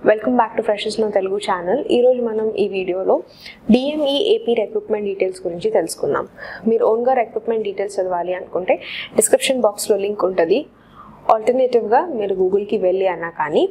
welcome back to freshers now Telugu channel ఈరోజు మనం ఈ వీడియోలో డిఎంఈ ఏపీ రిక్రూట్మెంట్ డీటెయిల్స్ గురించి తెలుసుకుందాం మీరు ఓన్గా రిక్రూట్మెంట్ డీటెయిల్స్ చదవాలి అనుకుంటే డిస్క్రిప్షన్ బాక్స్లో లింక్ ఉంటుంది ఆల్టర్నేటివ్గా మీరు గూగుల్కి వెళ్ళి అన్నా కానీ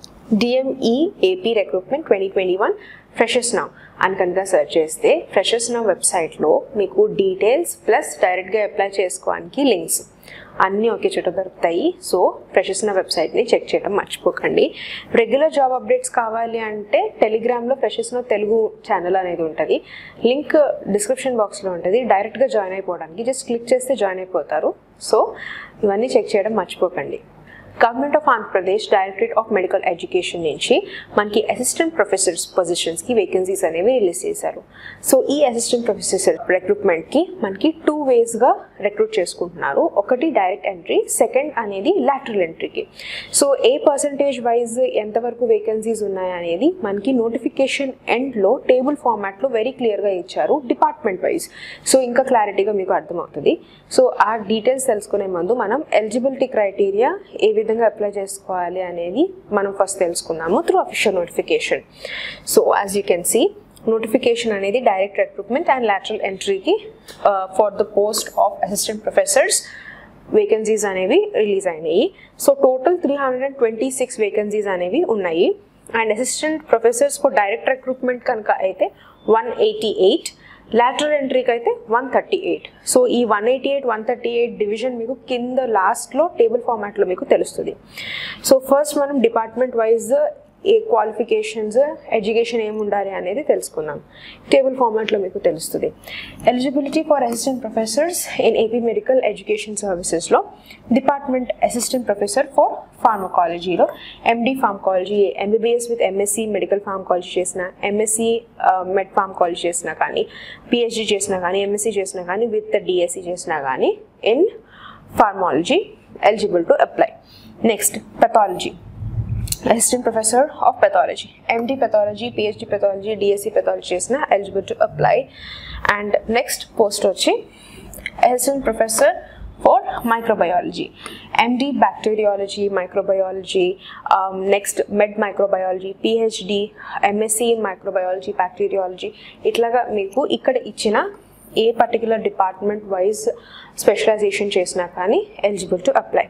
DME AP recruitment twenty twenty one freshers now అని కనుక సెర్చ్ చేస్తే ఫ్రెషర్స్ నౌ వెబ్సైట్లో మీకు డీటెయిల్స్ ప్లస్ డైరెక్ట్గా అప్లై చేసుకోవడానికి లింక్స్ అన్నీ ఒకే చోట దొరుకుతాయి సో ఫ్రెషర్స్ నా వెబ్సైట్ని చెక్ చేయడం మర్చిపోకండి రెగ్యులర్ జాబ్ అప్డేట్స్ కావాలి అంటే టెలిగ్రామ్లో ఫ్రెషర్స్ నా తెలుగు ఛానల్ అనేది ఉంటుంది లింక్ డిస్క్రిప్షన్ బాక్స్లో ఉంటుంది డైరెక్ట్గా జాయిన్ అయిపోవడానికి జస్ట్ క్లిక్ చేస్తే జాయిన్ అయిపోతారు సో ఇవన్నీ చెక్ చేయడం మర్చిపోకండి government of Andhra Pradesh directorate of medical education నుంచి మనకి అసిస్టెంట్ ప్రొఫెసర్స్ పొజిషన్స్కి వేకెన్సీస్ అనేవి రిలీజ్ చేశారు సో ఈ అసిస్టెంట్ ప్రొఫెసర్ రిక్రూట్మెంట్కి మనకి టూ వేస్గా రిక్రూట్ చేసుకుంటున్నారు ఒకటి డైరెక్ట్ ఎంట్రీ సెకండ్ అనేది లాటరల్ ఎంట్రీకి సో ఏ పర్సంటేజ్ వైజ్ ఎంతవరకు వేకెన్సీస్ ఉన్నాయి అనేది మనకి నోటిఫికేషన్ ఎండ్లో టేబుల్ ఫార్మాట్లో వెరీ క్లియర్గా ఇచ్చారు డిపార్ట్మెంట్ వైజ్ సో ఇంకా క్లారిటీగా మీకు అర్థమవుతుంది సో ఆ డీటెయిల్స్ తెలుసుకునే ముందు మనం ఎలిజిబిలిటీ క్రైటీరియా ఏ విధంగా అప్లై చేసుకోవాలి అనేది మనం ఫస్ట్ తెలుసుకుందాము through official notification so as you can see notification అనేది డైరెక్ట్ రిక్రూట్మెంట్ అండ్ లాటరల్ ఎంట్రీకి for the post of assistant professors vacancies అనేవి రిలీజ్ అయినాయి so total three hundred and twenty six vacancies అనేవి ఉన్నాయి and assistant professors for direct recruitment కనుక అయితే one eighty eight lateral ఎంట్రీకి అయితే వన్ థర్టీ ఎయిట్ సో ఈ one eighty eight one thirty eight division మీకు కింద లాస్ట్లో టేబుల్ ఫార్మాట్లో మీకు తెలుస్తుంది సో ఫస్ట్ మనం డిపార్ట్మెంట్ వైజ్ ఏ క్వాలిఫికేషన్స్ ఎడ్యుకేషన్ ఏమి ఉండాలి అనేది తెలుసుకుందాం టేబుల్ ఫార్మాట్లో మీకు తెలుస్తుంది eligibility for assistant professors in AP medical education సర్వీసెస్లో డిపార్ట్మెంట్ అసిస్టెంట్ ప్రొఫెసర్ ఫర్ ఫార్మకాలజీలో MD pharmacology MBBS with MSc medical pharmacology చేసిన ఎంఎస్సి మెడ్ ఫార్మకాలజీ చేసినా కానీ పిహెచ్డి చేసినా కానీ ఎంఎస్సి చేసినా కానీ విత్ డిఎస్సి చేసినా కానీ in pharmacology eligible to apply next pathology assistant professor of pathology MD pathology PhD pathology DSc pathology చేసిన eligible to apply and next post వచ్చి assistant professor for microbiology MD bacteriology microbiology next med microbiology PhD MSc in microbiology bacteriology ఇట్లాగా మీకు ఇక్కడ ఇచ్చిన ఏ particular department wise specialization చేసినా కానీ eligible to apply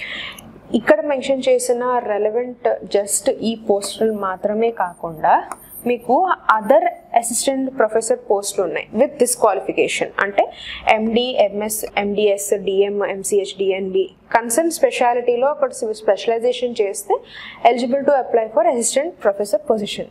ఇక్కడ మెన్షన్ చేసిన రెలవెంట్ జస్ట్ ఈ పోస్టులు మాత్రమే కాకుండా మీకు అదర్ అసిస్టెంట్ ప్రొఫెసర్ పోస్టులు ఉన్నాయి విత్ దిస్ క్వాలిఫికేషన్ అంటే MD MS MDS DM MCh DNB concern స్పెషాలిటీలో అక్కడ స్పెషలైజేషన్ చేస్తే eligible to apply for assistant professor position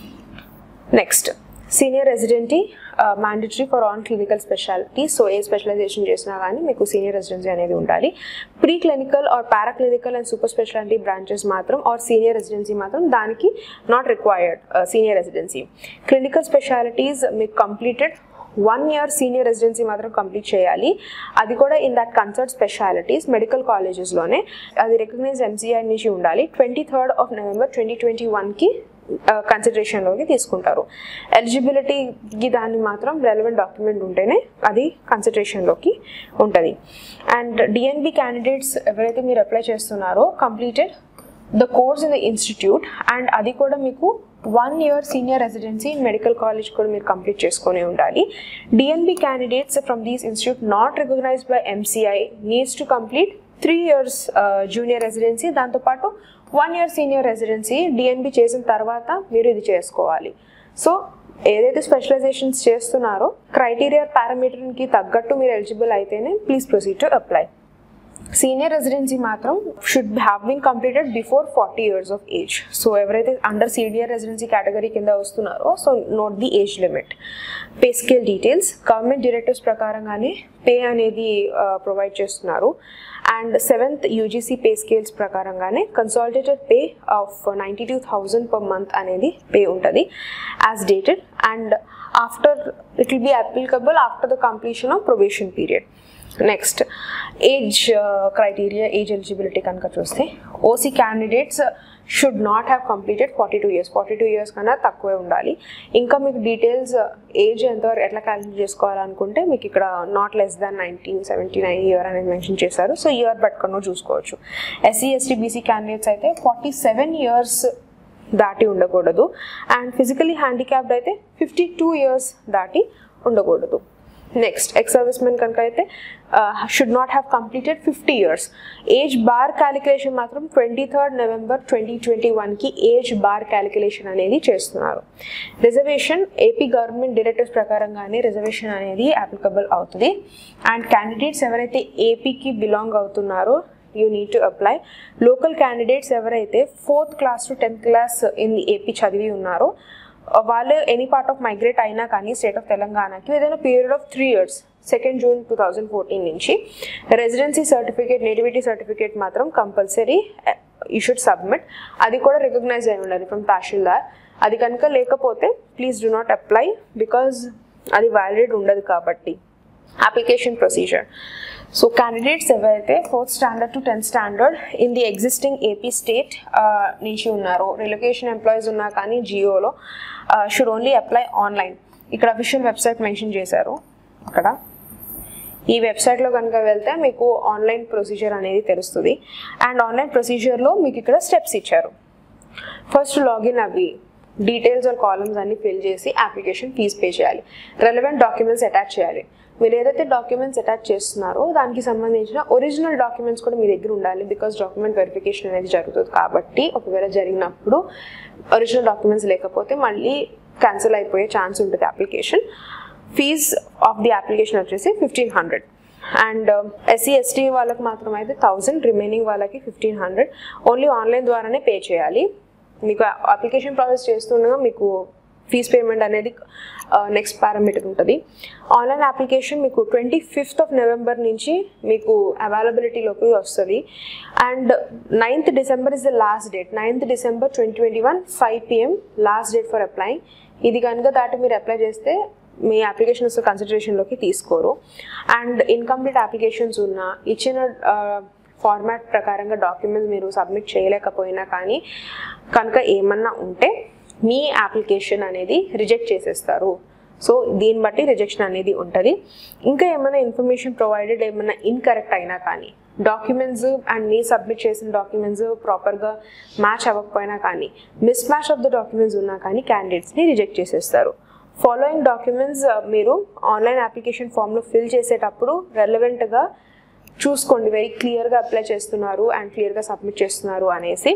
next senior residency mandatory for on clinical specialty so ఏ స్పెషలైజేషన్ చేసినా కానీ మీకు సీనియర్ రెసిడెన్సీ అనేది ఉండాలి pre clinical or paraclinical and super specialty branches మాత్రం ఆర్ సీనియర్ రెసిడెన్సీ మాత్రం దానికి not required senior residency clinical specialties మీకు completed one year senior residency మాత్రం కంప్లీట్ చేయాలి అది కూడా in that concerned specialties medical కాలేజెస్లోనే అది రికగ్నైజ్ ఎంసీఐ నుంచి ఉండాలి twenty third of November twenty twenty వన్కి కన్సిడరేషన్లోకి తీసుకుంటారు ఎలిజిబిలిటీకి దాన్ని మాత్రం రెలవెంట్ డాక్యుమెంట్ ఉంటేనే అది కన్సిడరేషన్లోకి ఉంటుంది అండ్ డిఎన్బి క్యాండిడేట్స్ ఎవరైతే మీరు అప్లై చేస్తున్నారో completed the course in the institute and అది కూడా మీకు one year senior residency medical college కూడా మీరు కంప్లీట్ చేసుకొని ఉండాలి DNB candidates from these institute not recognised by MCI needs to complete three years junior residency దాంతోపాటు one year senior residency DNB చేసిన తర్వాత మీరు ఇది చేసుకోవాలి సో ఏదైతే స్పెషలైజేషన్స్ చేస్తున్నారో క్రైటీరియా పారామీటర్కి తగ్గట్టు మీరు ఎలిజిబుల్ అయితేనే please proceed to apply senior residency మాత్రం should have been completed before forty years of age so ఎవరైతే అండర్ సీనియర్ రెసిడెన్సీ కేటగిరీ కింద వస్తున్నారో so note the age limit pay scale details government directives ప్రకారంగానే pay అనేది provide చేస్తున్నారు and seventh UGC pay scales ప్రకారంగానే consolidated pay of ninety two thousand per month అనేది pay ఉంటుంది as dated and after it will be applicable after the completion of probation period next age criteria age eligibility కనుక చూస్తే OC candidates should not have completed forty two years forty two years కన్నా తక్కువే ఉండాలి ఇంకా మీకు details age ఎంత ఎట్లా calculate చేసుకోవాలనుకుంటే మీకు ఇక్కడ not less than nineteen seventy nine year అనేది మెన్షన్ చేశారు సో ఇయర్ పట్టుకుని చూసుకోవచ్చు ఎస్సీ ఎస్టీ బీసీ క్యాండిడేట్స్ అయితే ఫార్టీ సెవెన్ ఇయర్స్ దాటి ఉండకూడదు అండ్ ఫిజికలీ హ్యాండిక్యాప్డ్ అయితే ఫిఫ్టీ టూ ఇయర్స్ దాటి ఉండకూడదు నెక్స్ట్ ఎక్స్ సర్వీస్ మెన్ కనుక అయితే should not have completed fifty years age bar calculation మాత్రం twenty third November twenty twenty వన్కి ఏజ్ బార్ క్యాలిక్యులేషన్ అనేది చేస్తున్నారు రిజర్వేషన్ ఏపీ గవర్నమెంట్ డైరెక్టివ్స్ ప్రకారంగానే రిజర్వేషన్ అనేది అప్లికబుల్ అవుతుంది అండ్ క్యాండిడేట్స్ ఎవరైతే ఏపీకి బిలాంగ్ అవుతున్నారో you need to apply local candidates ఎవరైతే fourth class to tenth class in AP చదివి ఉన్నారో వాళ్ళు ఎనీ పార్ట్ ఆఫ్ మైగ్రేట్ అయినా కానీ స్టేట్ ఆఫ్ తెలంగాణకి ఏదైనా period of three years second June two thousand fourteen నుంచి రెసిడెన్సీ సర్టిఫికేట్ నేటివిటీ సర్టిఫికేట్ మాత్రం కంపల్సరీ యూ షుడ్ సబ్మిట్ అది కూడా రికగ్నైజ్ అయి ఉండాలి ఫ్రమ్ తహసీల్దార్ అది కనుక లేకపోతే please do not apply because అది వ్యాలిడ్ ఉండదు కాబట్టి అప్లికేషన్ ప్రొసీజర్ సో క్యాండిడేట్స్ ఎవరైతే fourth standard to tenth standard in the existing AP state నుంచి ఉన్నారో రిలొకేషన్ ఎంప్లాయీస్ ఉన్నా కానీ జియోలో షుడ్ ఓన్లీ అప్లై ఆన్లైన్ ఇక్కడ అఫీషియల్ వెబ్సైట్ మెన్షన్ చేశారు అక్కడ ఈ వెబ్సైట్లో కనుక వెళ్తే మీకు ఆన్లైన్ ప్రొసీజర్ అనేది తెలుస్తుంది అండ్ ఆన్లైన్ ప్రొసీజర్లో మీకు ఇక్కడ స్టెప్స్ ఇచ్చారు ఫస్ట్ లాగిన్ అవి డీటెయిల్స్ ఆర్ కాలమ్స్ అన్ని ఫిల్ చేసి అప్లికేషన్ ఫీజ్ పే చేయాలి రెలవెంట్ డాక్యుమెంట్స్ అటాచ్ చేయాలి మీరు ఏదైతే డాక్యుమెంట్స్ అటాచ్ చేస్తున్నారో దానికి సంబంధించిన ఒరిజినల్ డాక్యుమెంట్స్ కూడా మీ దగ్గర ఉండాలి బికాస్ డాక్యుమెంట్ వెరిఫికేషన్ అనేది జరుగుతుంది కాబట్టి ఒకవేళ జరిగినప్పుడు ఒరిజినల్ డాక్యుమెంట్స్ లేకపోతే మళ్ళీ క్యాన్సిల్ అయిపోయే ఛాన్స్ ఉంటుంది application fee of the application వచ్చేసి fifteen hundred and SC ST వాళ్ళకి మాత్రం అయితే థౌజండ్ రిమైనింగ్ వాళ్ళకి ఫిఫ్టీన్ హండ్రెడ్ ఓన్లీ ఆన్లైన్ ద్వారానే పే చేయాలి మీకు అప్లికేషన్ ప్రాసెస్ చేస్తుండగా మీకు ఫీజ్ పేమెంట్ అనేది నెక్స్ట్ పారామీటర్ ఉంటుంది ఆన్లైన్ అప్లికేషన్ మీకు ట్వంటీ ఫిఫ్త్ ఆఫ్ నవంబర్ నుంచి మీకు అవైలబిలిటీలోకి వస్తుంది and ninth December is the last date ninth December twenty twenty one five PM last date for applying ఇది కనుక దాటి మీరు అప్లై చేస్తే మీ అప్లికేషన్స్ కన్సిడరేషన్లోకి తీసుకోరు అండ్ ఇన్కంప్లీట్ అప్లికేషన్స్ ఉన్న ఇచ్చిన ఫార్మాట్ ప్రకారంగా డాక్యుమెంట్స్ మీరు సబ్మిట్ చేయలేకపోయినా కానీ కనుక ఏమన్నా ఉంటే మీ అప్లికేషన్ అనేది రిజెక్ట్ చేసేస్తారు సో దీన్ని బట్టి రిజెక్షన్ అనేది ఉంటుంది ఇంకా ఏమైనా ఇన్ఫర్మేషన్ ప్రొవైడెడ్ ఏమైనా ఇన్కరెక్ట్ అయినా కానీ డాక్యుమెంట్స్ అండ్ మీ సబ్మిట్ చేసిన డాక్యుమెంట్స్ ప్రాపర్గా మ్యాచ్ అవ్వకపోయినా కానీ mismatch of the documents ఉన్నా కానీ క్యాండిడేట్స్ని రిజెక్ట్ చేసేస్తారు ఫాలోయింగ్ డాక్యుమెంట్స్ మీరు ఆన్లైన్ అప్లికేషన్ ఫామ్లో ఫిల్ చేసేటప్పుడు రెలవెంట్గా చూసుకోండి వెరీ క్లియర్గా అప్లై చేస్తున్నారు అండ్ క్లియర్గా సబ్మిట్ చేస్తున్నారు అనేసి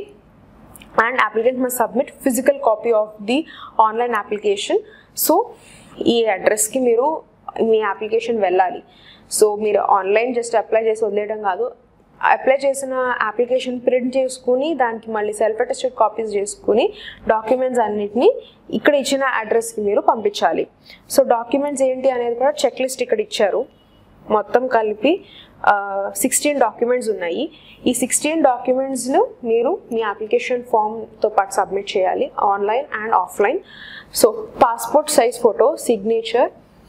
and applicant must submit physical copy of the online application so ఈ అడ్రస్కి మీరు మీ అప్లికేషన్ వెళ్ళాలి సో మీరు ఆన్లైన్ జస్ట్ అప్లై చేసి వదిలేయడం కాదు అప్లై చేసిన అప్లికేషన్ ప్రింట్ చేసుకుని దానికి మళ్ళీ సెల్ఫ్ అటెస్టెడ్ కాపీస్ చేసుకుని డాక్యుమెంట్స్ అన్నిటిని ఇక్కడ ఇచ్చిన అడ్రస్కి మీరు పంపించాలి సో డాక్యుమెంట్స్ ఏంటి అనేది కూడా చెక్ లిస్ట్ ఇక్కడ ఇచ్చారు మొత్తం కలిపి సిక్స్టీన్ డాక్యుమెంట్స్ ఉన్నాయి ఈ సిక్స్టీన్ డాక్యుమెంట్స్ను మీరు మీ అప్లికేషన్ ఫామ్తో పాటు సబ్మిట్ చేయాలి online and offline so passport size photo signature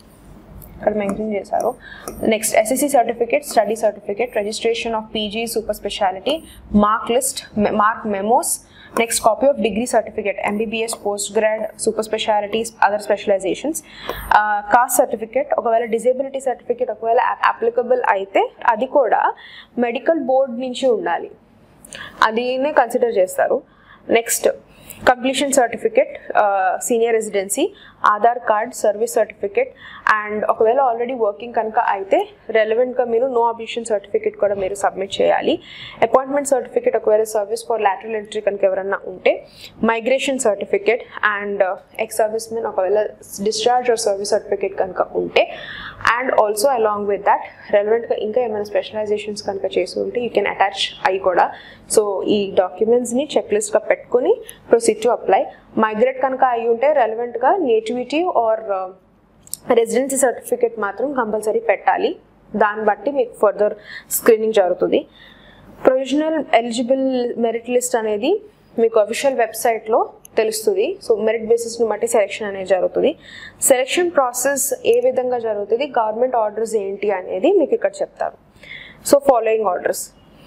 ఇక్కడ మెన్షన్ చేశారు next SSC certificate study certificate registration of PG super specialty mark list mark memos next copy of degree certificate MBBS post grad super specialties other specializations caste certificate ఒకవేళ disability certificate ఒకవేళ applicable అయితే అది కూడా medical board నుంచి ఉండాలి అదినే consider చేస్తారు next completion certificate senior residency Aadhaar card service certificate and ఒకవేళ ఆల్రెడీ వర్కింగ్ కనుక అయితే రెలవెంట్గా మీరు నో అబ్లిషన్ సర్టిఫికేట్ కూడా మీరు సబ్మిట్ చేయాలి అపాయింట్మెంట్ సర్టిఫికేట్ ఒకవేళ సర్వీస్ ఫర్ లాటరల్ ఎంట్రీ కనుక ఎవరన్నా ఉంటే migration certificate and ex service men ఒకవేళ డిశ్చార్జ్ ఆర్ సర్వీస్ సర్టిఫికేట్ కనుక ఉంటే and also along with that రెలవెంట్గా ఇంకా ఏమైనా స్పెషలైజేషన్స్ కనుక చేసి ఉంటే యూ కెన్ అటాచ్ అవి కూడా సో ఈ డాక్యుమెంట్స్ని చెక్ లిస్ట్గా పెట్టుకుని ప్రొసీడ్ టు అప్లై మైగ్రేట్ కనుక అయి ఉంటే రెలవెంట్గా నేటివిటీ ఆర్ రెసిడెన్సీ సర్టిఫికేట్ మాత్రం కంపల్సరీ పెట్టాలి దాన్ని బట్టి మీకు ఫర్దర్ స్క్రీనింగ్ జరుగుతుంది ప్రొవిజనల్ ఎలిజిబుల్ మెరిట్ లిస్ట్ అనేది మీకు అఫీషియల్ వెబ్సైట్లో తెలుస్తుంది సో మెరిట్ బేసిస్ని బట్టి సెలెక్షన్ అనేది జరుగుతుంది సెలెక్షన్ ప్రాసెస్ ఏ విధంగా జరుగుతుంది గవర్నమెంట్ ఆర్డర్స్ ఏంటి అనేది మీకు ఇక్కడ చెప్తారు so following orders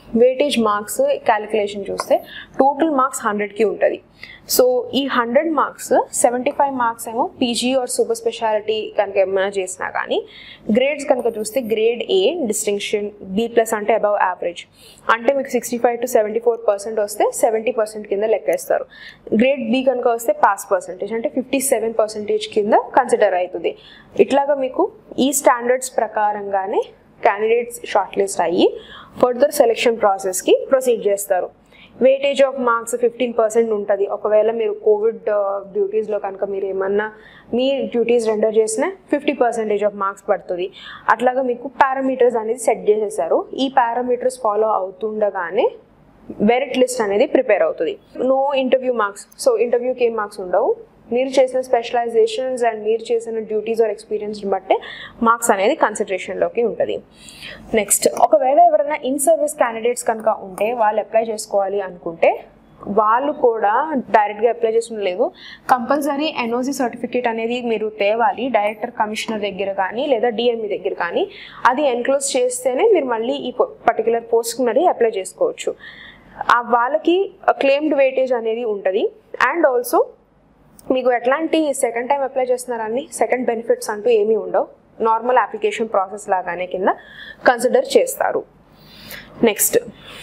weightage marks calculation చూస్తే టోటల్ మార్క్స్ హండ్రెడ్కి ఉంటుంది సో ఈ hundred marks seventy five marks ఏమో పీజీ ఆర్ సూపర్ స్పెషాలిటీ కనుక ఏమైనా చేసినా కానీ గ్రేడ్స్ కనుక చూస్తే grade A distinction B plus అంటే అబవ్ యావరేజ్ అంటే మీకు sixty five to seventy four percent వస్తే సెవెంటీ పర్సెంట్ కింద లెక్కేస్తారు గ్రేడ్ బి కనుక వస్తే పాస్ పర్సెంటేజ్ అంటే ఫిఫ్టీ సెవెన్ పర్సెంటేజ్ కింద కన్సిడర్ అవుతుంది ఇట్లాగా మీకు ఈ స్టాండర్డ్స్ ప్రకారంగానే క్యాండిడేట్స్ షార్ట్ లిస్ట్ అయ్యి ఫర్దర్ సెలెక్షన్ ప్రాసెస్కి ప్రొసీడ్ చేస్తారు weightage of marks fifteen percent ఉంటుంది ఒకవేళ మీరు కోవిడ్ డ్యూటీస్లో కనుక మీరు ఏమన్నా మీ డ్యూటీస్ రెండర్ చేసిన ఫిఫ్టీ పర్సెంటేజ్ ఆఫ్ మార్క్స్ పడుతుంది అట్లాగా మీకు పారామీటర్స్ అనేది సెట్ చేసేసారు ఈ పారామీటర్స్ ఫాలో అవుతుండగానే వెరిట్ లిస్ట్ అనేది ప్రిపేర్ అవుతుంది నో ఇంటర్వ్యూ మార్క్స్ సో ఇంటర్వ్యూకి ఏం మార్క్స్ ఉండవు మీరు చేసిన స్పెషలైజేషన్స్ అండ్ మీరు చేసిన డ్యూటీస్ ఆర్ ఎక్స్పీరియన్స్ బట్టే మార్క్స్ అనేది కన్సిడరేషన్లోకి ఉంటుంది నెక్స్ట్ ఒకవేళ ఎవరైనా ఇన్ సర్వీస్ క్యాండిడేట్స్ కనుక ఉంటే వాళ్ళు అప్లై చేసుకోవాలి అనుకుంటే వాళ్ళు కూడా డైరెక్ట్గా అప్లై చేసిన లేదు కంపల్సరీ ఎన్ఓసి సర్టిఫికేట్ అనేది మీరు తేవాలి డైరెక్టర్ కమిషనర్ దగ్గర కానీ లేదా డిఎంఈ దగ్గర కానీ అది ఎన్క్లోజ్ చేస్తేనే మీరు మళ్ళీ ఈ పర్టికులర్ పోస్ట్కి మరి అప్లై చేసుకోవచ్చు ఆ వాళ్ళకి క్లెయిమ్డ్ వెయిటేజ్ అనేది ఉంటుంది అండ్ ఆల్సో మీకు ఎట్లాంటి సెకండ్ టైం అప్లై చేస్తున్నారని సెకండ్ బెనిఫిట్స్ అంటూ ఏమీ ఉండవు నార్మల్ అప్లికేషన్ ప్రాసెస్ లాగానే కింద కన్సిడర్ చేస్తారు నెక్స్ట్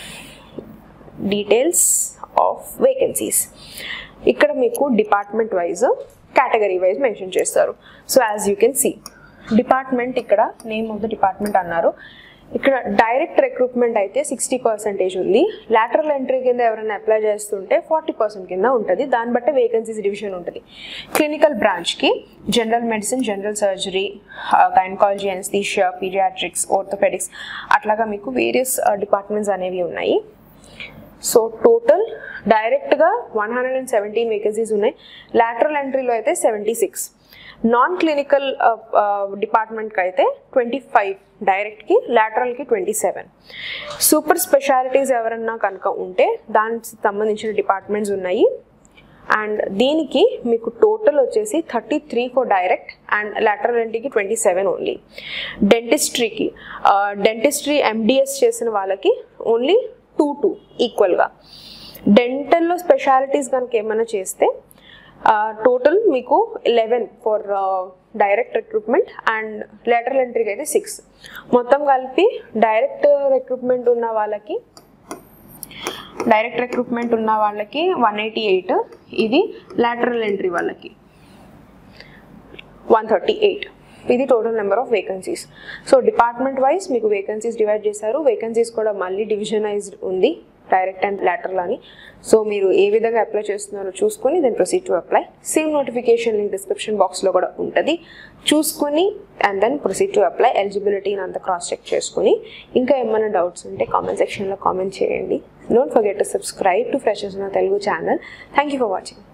డీటెయిల్స్ ఆఫ్ వేకెన్సీస్ ఇక్కడ మీకు department wise category wise mention చేస్తారు so as you can see department ఇక్కడ నేమ్ ఆఫ్ ద డిపార్ట్మెంట్ అన్నారు ఇక్కడ డైరెక్ట్ రిక్రూట్మెంట్ అయితే సిక్స్టీ పర్సెంటేజ్ ఉంది లాటరల్ ఎంట్రీ కింద ఎవరైనా అప్లై చేస్తుంటే ఫార్టీ పర్సెంట్ కింద ఉంటుంది దాన్ని బట్టి వేకెన్సీస్ డివిజన్ ఉంటుంది క్లినికల్ బ్రాంచ్కి general medicine general surgery gynaecology anaesthesia paediatrics orthopaedics అట్లాగా మీకు వేరియస్ డిపార్ట్మెంట్స్ అనేవి ఉన్నాయి సో టోటల్ డైరెక్ట్గా one hundred and seventeen vacancies ఉన్నాయి లాటరల్ ఎంట్రీలో అయితే సెవెంటీ సిక్స్ నాన్ క్లినికల్ డిపార్ట్మెంట్కి అయితే ట్వంటీ ఫైవ్ డైరెక్ట్కి లాటరల్కి ట్వంటీ సెవెన్ సూపర్ స్పెషాలిటీస్ ఎవరన్నా కనుక ఉంటే దానికి సంబంధించిన డిపార్ట్మెంట్స్ ఉన్నాయి అండ్ దీనికి మీకు టోటల్ వచ్చేసి thirty three for direct and lateral ఎంట్రీకి ట్వంటీ సెవెన్ ఓన్లీ డెంటిస్ట్రీకి డెంటిస్ట్రీ ఎండిఎస్ చేసిన వాళ్ళకి ఓన్లీ టూ టూ ఈక్వల్గా డెంటల్లో స్పెషాలిటీస్ కనుక ఏమైనా చేస్తే టోటల్ మీకు eleven for direct recruitment and lateral ఎంట్రీకి అయితే సిక్స్ మొత్తం కలిపి డైరెక్ట్ రిక్రూట్మెంట్ ఉన్న వాళ్ళకి డైరెక్ట్ రిక్రూట్మెంట్ ఉన్న వాళ్ళకి వన్ ఎయిటీ ఎయిట్ ఇది లాటరల్ ఎంట్రీ వాళ్ళకి వన్ థర్టీ ఎయిట్ ఇది total number of vacancies so department wise మీకు వేకెన్సీస్ డివైడ్ చేశారు వేకెన్సీస్ కూడా మళ్ళీ డివిజనైజ్డ్ ఉంది డైరెక్ట్ అండ్ లాటరల్ అని సో మీరు ఏ విధంగా అప్లై చేస్తున్నారో చూసుకొని then proceed to apply same notification link description బాక్స్లో కూడా ఉంటుంది చూసుకొని and then proceed to apply ఎలిజిబిలిటీని అంతా క్రాస్ చెక్ చేసుకుని ఇంకా ఏమైనా డౌట్స్ ఉంటే కామెంట్ సెక్షన్లో కామెంట్ చేయండి don't forget to subscribe to freshers నా Telugu channel thank you for watching